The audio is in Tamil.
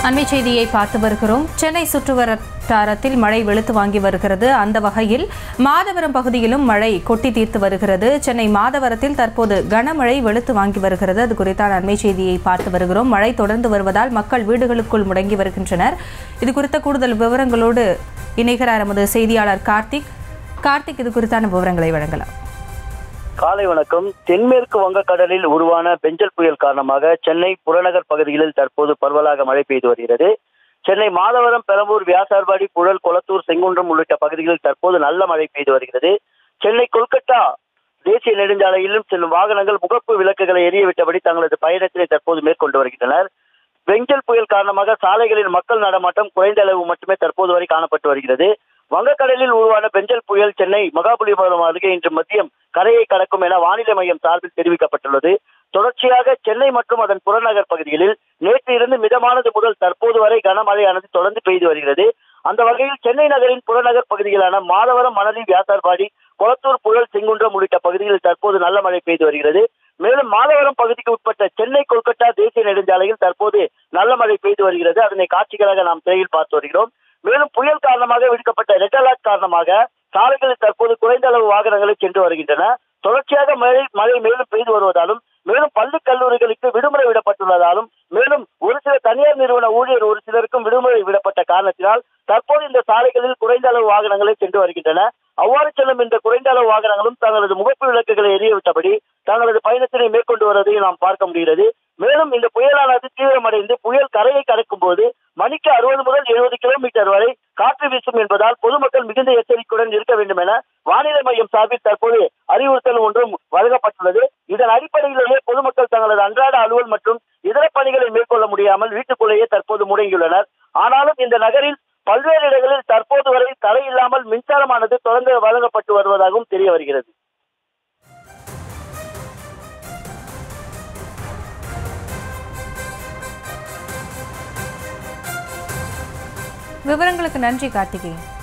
அண்மை செய்தியை பார்த்து வருகிறோம் சென்னை சுற்றுவட்டாரத்தில் மழை வெளுத்து வாங்கி வருகிறது அந்த வகையில் மாதவரம் பகுதியிலும் மழை கொட்டி தீர்த்து வருகிறது சென்னை மாதவரத்தில் தற்போது கனமழை வெளுத்து வாங்கி வருகிறது அது குறித்தான அண்மை செய்தியை பார்த்து வருகிறோம் மழை தொடர்ந்து வருவதால் மக்கள் வீடுகளுக்குள் முடங்கி வருகின்றனர் இது குறித்த கூடுதல் விவரங்களோடு இணைகிறார் எமது செய்தியாளர் கார்த்திக் கார்த்திக் இது குறித்தான விவரங்களை வழங்கலாம் காலை வணக்கம் தென்மேற்கு வங்கக்கடலில் உருவான பெஞ்சல் புயல் காரணமாக சென்னை புறநகர் பகுதிகளில் தற்போது பரவலாக மழை பெய்து வருகிறது சென்னை மாதவரம் பெரம்பூர் வியாசார்பாடி புழல் கொளத்தூர் செங்குன்றம் உள்ளிட்ட பகுதிகளில் தற்போது நல்ல மழை பெய்து வருகிறது சென்னை கொல்கத்தா தேசிய நெடுஞ்சாலையிலும் செல்லும் வாகனங்கள் முகப்பு விளக்குகளை எரியவிட்டபடி தங்களது பயணத்தினை தற்போது மேற்கொண்டு வருகின்றனர் பெஞ்சல் புயல் காரணமாக சாலைகளில் மக்கள் நடமாட்டம் குறைந்த அளவு மட்டுமே தற்போது வரை காணப்பட்டு வருகிறது வங்கக்கடலில் உருவான பெஞ்சல் புயல் சென்னை மகாபலிபுரம் அருகே இன்று மதியம் கரையை கடக்கும் என வானிலை மையம் சார்பில் தெரிவிக்கப்பட்டுள்ளது தொடர்ச்சியாக சென்னை மற்றும் அதன் புறநகர் பகுதிகளில் நேற்று இருந்து மிதமானது முதல் தற்போது வரை கனமழையானது தொடர்ந்து பெய்து வருகிறது அந்த வகையில் சென்னை நகரின் புறநகர் பகுதிகளான மாதவரம் மணலி வியாசார்பாடி கொளத்தூர் புழல் செங்குன்றம் உள்ளிட்ட பகுதிகளில் தற்போது நல்ல மழை பெய்து வருகிறது மேலும் மாதவரம் பகுதிக்கு உட்பட்ட சென்னை கொல்கத்தா தேசிய நெடுஞ்சாலையில் தற்போது நல்ல மழை பெய்து வருகிறது அதனை காட்சிகளாக நாம் திரையில் பார்த்து வருகிறோம் மேலும் புயல் காரணமாக விடுக்கப்பட்ட ரெட் அலர்ட் காரணமாக சாலைகளில் தற்போது குறைந்த அளவு வாகனங்களை சென்று வருகின்றன தொடர்ச்சியாக மழை மழை மேலும் பெய்து வருவதாலும் மேலும் பள்ளி கல்லூரிகளுக்கு விடுமுறை விடப்பட்டுள்ளதாலும் மேலும் ஒரு சில தனியார் நிறுவன ஊழியர் ஒரு சிலருக்கும் விடுமுறை விடப்பட்ட காரணத்தினால் தற்போது இந்த சாலைகளில் குறைந்த அளவு வாகனங்களை சென்று வருகின்றன அவ்வாறு செல்லும் இந்த குறைந்த அளவு வாகனங்களும் தங்களது முகப்பு விளக்குகளை எரியவிட்டபடி தங்களது பயணத்தினை மேற்கொண்டு வருவதை நாம் பார்க்க முடிகிறது மேலும் இந்த புயலானது தீவிரமடைந்து புயல் கரையை கடக்கும் போது மணிக்கு அறுபது முதல் எழுபது கிலோமீட்டர் வரை காற்று வீசும் என்பதால் பொதுமக்கள் மிகுந்த எச்சரிக்கையுடன் இருக்க வேண்டும் என வானிலை மையம் சார்பில் தற்போது அறிவுறுத்தல் ஒன்றும் வழங்கப்பட்டுள்ளது இதன் அடிப்படையிலேயே பொதுமக்கள் தங்களது அன்றாட அலுவல் மற்றும் இதர பணிகளை மேற்கொள்ள முடியாமல் வீட்டுக்குள்ளேயே தற்போது முடங்கியுள்ளனர் ஆனாலும் இந்த நகரில் பல்வேறு இடங்களில் தற்போது வரை தடை இல்லாமல் மின்சாரமானது தொடர்ந்து வழங்கப்பட்டு வருவதாகவும் தெரிய வருகிறது விவரங்களுக்கு நன்றி கார்த்திகேயன்